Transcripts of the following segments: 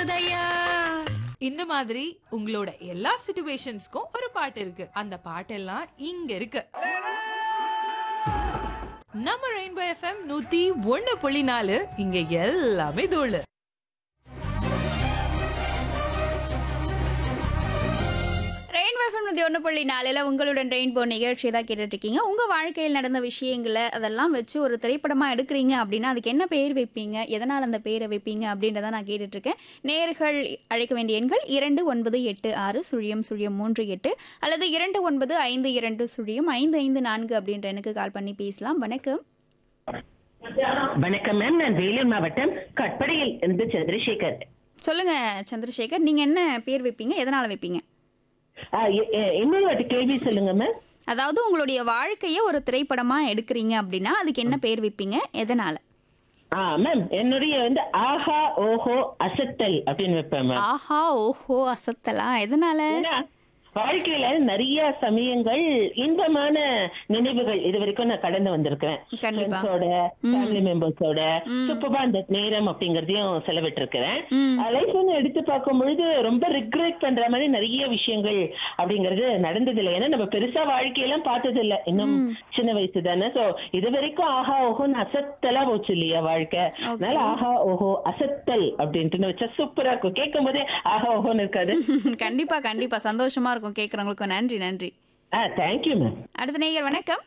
போதையா இந்த மாதிரி உங்களோட எல்லா சிச்சுவேஷன்ஸ்க்கும் ஒரு பாட்டு இருக்கு அந்த பாட்டெல்லாம் இங்க இருக்கு நம்ம ரெயின்போ எஃப்எம் நூத்தி ஒண்ணு புள்ளி நாலு இங்க எல்லாமே தோழு ரெயின் வெஃபம் நூற்றி ஒன்று புள்ளி நாலில் உங்களுடன் ரெயின்போ நிகழ்ச்சி தான் கேட்டுட்டு இருக்கீங்க உங்கள் வாழ்க்கையில் நடந்த விஷயங்களை அதெல்லாம் வச்சு ஒரு திரைப்படமாக எடுக்கிறீங்க அப்படின்னா அதுக்கு என்ன பேர் வைப்பீங்க எதனால் அந்த பேரை வைப்பீங்க அப்படின்றத நான் கேட்டுட்டு இருக்கேன் நேர்கள் அழைக்க வேண்டிய எண்கள் இரண்டு ஒன்பது எட்டு ஆறு சுழியம் சுழியம் மூன்று எட்டு அல்லது இரண்டு ஒன்பது ஐந்து இரண்டு சுழியம் ஐந்து ஐந்து நான்கு அப்படின்ற எனக்கு கால் பண்ணி பேசலாம் வணக்கம் வணக்கம் மேம் நான் வேலூர் மாவட்டம் கட்படையில் இருந்து சந்திரசேகர் சொல்லுங்க சந்திரசேகர் நீங்கள் என்ன பேர் வைப்பீங்க எதனால் வைப்பீங்க ஆ, எ- எ- இன்னொரு வாட்டி கேள்வி சொல்லுங்க மேம் அதாவது உங்களுடைய வாழ்க்கையை ஒரு திரைப்படமாக எடுக்கிறீங்க அப்படின்னா அதுக்கு என்ன பேர் வைப்பீங்க எதனால் ஆ மேம் என்னுடைய வந்து ஆஹா ஓஹோ அசத்தல் அப்படின்னு வைப்பேன் மேம் ஆஹா ஓஹோ அசத்தலா எதனால ஏன்னா வாழ்க்கையில நிறைய சமயங்கள் இன்பமான நினைவுகள் இது வரைக்கும் நான் கடந்து வந்திருக்கிறேன் கண்டிப்பா. ஃப்ரெண்ட்ஸோட ஃபேமிலி மெம்பர்ஸோட சூப்பரா அந்த நேரம் அப்படிங்கறதையும் செலவிட்டிருக்கிறேன் ம். லைஃப் வந்து எடுத்து பார்க்கும் பொழுது ரொம்ப ரிக்ரெட் பண்ற மாதிரி நிறைய விஷயங்கள் அப்படிங்கறது நடந்தது இல்லை ஏன்னா நம்ம பெருசா வாழ்க்கையெல்லாம் பார்த்தது இல்ல இன்னும் சின்ன வயசு தானே சோ இது வரைக்கும் ஆஹா ஓஹோன்னு அசத்தலா போச்சு இல்லையா வாழ்க்கை அதனால ஆஹா ஓஹோ அசத்தல் அப்படின்ட்டு வச்சா சூப்பரா இருக்கும் கேட்கும் போதே ஆஹா ஓஹோன்னு இருக்காது கண்டிப்பா கண்டிப்பா சந்தோஷமா இருக்கும் கேக்குறவங்களுக்கும் நன்றி நன்றி ஆ தேங்க்யூ மேம் அடுத்த நேயர் வணக்கம்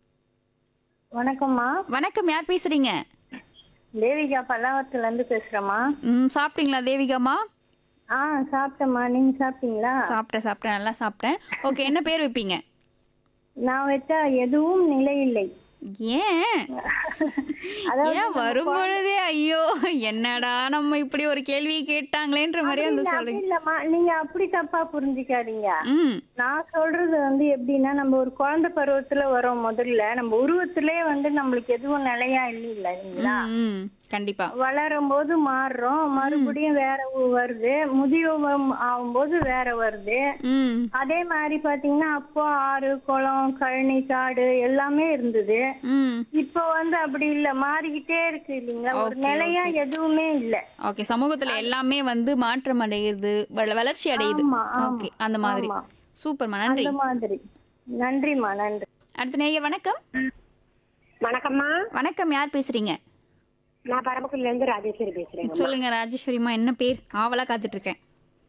வணக்கம்மா வணக்கம் யார் பேசுறீங்க தேவிகா பல்லாவரத்துல இருந்து பேசுறேம்மா ம் சாப்பிட்டீங்களா தேவிகாமா ஆ சாப்பிட்டேம்மா நீங்க சாப்பிட்டீங்களா சாப்பிட்டேன் சாப்பிட்டேன் நல்லா சாப்பிட்டேன் ஓகே என்ன பேர் வைப்பீங்க நான் வச்சா எதுவும் நிலை இல்லை ஏன் அதாவது ஏன் வரும்பொழுதே ஐயோ என்னடா நம்ம இப்படி ஒரு கேள்வி கேட்டாங்களேன்ற மாதிரி வந்து இல்ல, அப்படி சொல்றீங்க இல்லம்மா நீங்க அப்படி தப்பா புரிஞ்சுக்காதீங்க ம் நான் சொல்றது வந்து எப்படின்னா நம்ம ஒரு குழந்தை பருவத்துல வரோம் முதல்ல நம்ம உருவத்திலே வந்து நம்மளுக்கு எதுவும் நிலையா இல்லை இல்லைங்களா ம், ம் கண்டிப்பா வளரும் போது மாறுறோம் மறுபடியும் வேற ஊ- வருது முதியோகம் ஆகும்போது வேற வருது ம் அதே மாதிரி பாத்தீங்கன்னா அப்போ ஆறு குளம் கழனி காடு எல்லாமே இருந்தது ம் இப்போ வந்து அப்படி இல்ல மாறிக்கிட்டே இருக்கு இல்லைங்களா ஒரு Okay, நிலையா எதுவுமே இல்ல ஓகே சமூகத்துல எல்லாமே வந்து மாற்றம் அடையுது வள- வளர்ச்சி அடையுது ஆமா, ஆமா, ஓகே அந்த மாதிரி ஆமா. சூப்பர்மா நன்றி அந்த மாதிரி நன்றிம்மா நன்றி அடுத்த நேயர் வணக்கம் வணக்கம்மா வணக்கம் யார் பேசுறீங்க நான் பரமக்குடில இருந்து ராஜேஸ்வரி பேசுறேன் சொல்லுங்க ராஜேஸ்வரிமா என்ன பேர் ஆவலா காத்துட்டு இருக்கேன்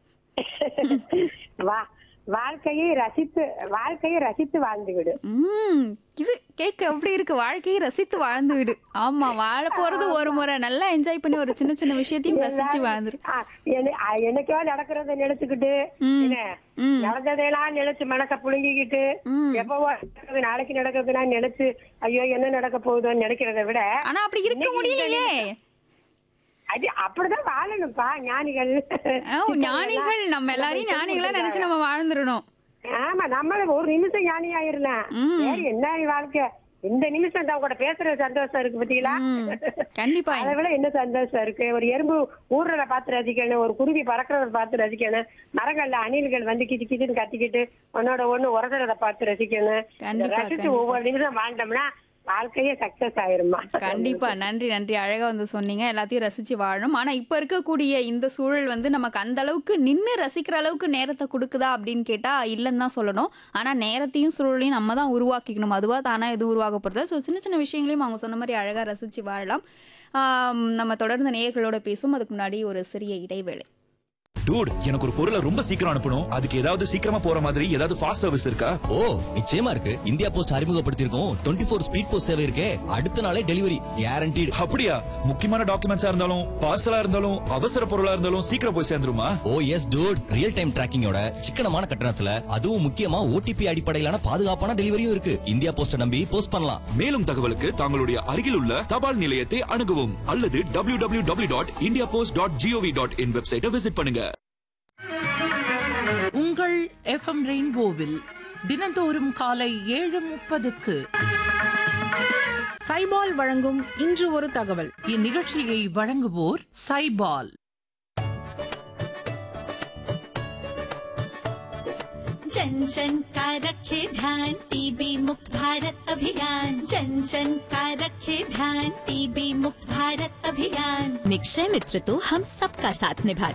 வா வாழ்க்கையை ரசித்து வாழ்க்கையை ரசித்து வாழ்ந்து விடு ம் இது கேட்க எப்படி இருக்கு வாழ்க்கையை ரசித்து வாழ்ந்து விடு ஆமா வாழ போறது ஒரு முறை நல்லா என்ஜாய் பண்ணி ஒரு சின்ன சின்ன விஷயத்தையும் ரசிச்சு வாழ்ந்துரு ஆ, என்ன- ஆ, என்னைக்கோ நடக்கிறத நினைச்சுக்கிட்டு ம். என்ன ம். நடந்ததெல்லாம் நினைச்சு மனச புழுங்கிக்கிட்டு ம். எப்பவோ நடக்குது, நாளைக்கு நடக்குதுன்னா நினைச்சு ஐயோ என்ன நடக்க போகுதோன்னு நினைக்கிறத விட ஆனா அப்படி இருக்க இன்னைக்கு முடியலையே அது அப்படிதான் வாழணும்ப்பா ஞானிகள் ஆ, ஞானிகள் நம்ம எல்லாரையும் ஞானிகளா நினைச்சு நம்ம வாழ்ந்துடணும் ஆமா நம்மள ஒரு நிமிஷம் ஞானி ஆயிரலாம் ம். வேற என்ன வாழ்க்கை இந்த நிமிஷம் தான் கூட பேசுற சந்தோஷம் இருக்கு பாத்தீங்களா ம். கண்டிப்பா அதை விட என்ன சந்தோஷம் இருக்கு ஒரு எறும்பு ஊர்றத பார்த்து ரசிக்கணும் ஒரு குருவி பறக்கிறத பார்த்து ரசிக்கணும் மரங்கள்ல அணில்கள் வந்து கிச்சு கிச்சுன்னு கத்திக்கிட்டு உன்னோட ஒண்ணு உரசுறத பார்த்து ரசிக்கணும் இதை கண்டிப்பா, ரசிச்சு கண்டிப்பா. ஒவ்வொரு நிமிஷம் வாழ்ந்தோம்னா வாழ்க்கையே சக்சஸ் ஆயிருமா கண்டிப்பா நன்றி நன்றி அழகா வந்து சொன்னீங்க எல்லாத்தையும் ரசிச்சு வாழணும் ஆனா இப்ப இருக்கக்கூடிய இந்த சூழல் வந்து நமக்கு அந்த அளவுக்கு நின்னு ரசிக்கிற அளவுக்கு நேரத்தை கொடுக்குதா அப்படின்னு கேட்டா இல்லைன்னு தான் சொல்லணும் ஆனா நேரத்தையும் சூழலையும் நம்ம தான் உருவாக்கிக்கணும் அதுவா தானா எதுவும் உருவாக்க போறது ஸோ சின்ன சின்ன விஷயங்களையும் அவங்க சொன்ன மாதிரி அழகா ரசிச்சு வாழலாம் ஆம், நம்ம தொடர்ந்து நேயர்களோட பேசுவோம் அதுக்கு முன்னாடி ஒரு சிறிய இடைவேளை டூட் எனக்கு ஒரு பொருளை ரொம்ப சீக்கிரம் அனுப்பணும் அதுக்கு ஏதாவது சீக்கிரமா போற மாதிரி ஏதாவது ஃபாஸ்ட் சர்வீஸ் இருக்கா ஓ நிச்சயமா இருக்கு இந்தியா போஸ்ட் அறிமுகப்படுத்தியிருக்கோம் டுவெண்ட்டி ஃபோர் ஸ்பீட் போஸ்ட் சேவை இருக்கே அடுத்த நாளே டெலிவரி கேரண்டீடு அப்படியா முக்கியமான டாக்குமெண்ட்ஸா இருந்தாலும் பார்சலா இருந்தாலும் அவசர பொருளா இருந்தாலும் சீக்கிரம் போய் சேர்ந்துருமா oh yes dude real time டிராக்கிங்கோட சிக்கனமான கட்டணத்துல அதுவும் முக்கியமா ஓடிபி அடிப்படையிலான பாதுகாப்பான டெலிவரியும் இருக்கு இந்தியா போஸ்ட நம்பி போஸ்ட் பண்ணலாம் மேலும் தகவலுக்கு தங்களுடைய அருகில் உள்ள தபால் நிலையத்தை அணுகவும் அல்லது W W W dot India post dot GOV dot in வெப்சைட்டை விசிட் பண்ணுங்க உங்கள் எஃப்எம் ரெயின்போவில் தினந்தோறும் காலை ஏழு முப்பதுக்கு சைபால் வழங்கும் இன்று ஒரு தகவல் இந்நிகழ்ச்சியை வழங்குவோர் சைபால் जन जन का रखे ध्यान टीबी मुक्त भारत अभियान जन जन का रखे ध्यान टीबी मुक्त भारत अभियान निक्षय मित्र तो हम सबका साथ निभाते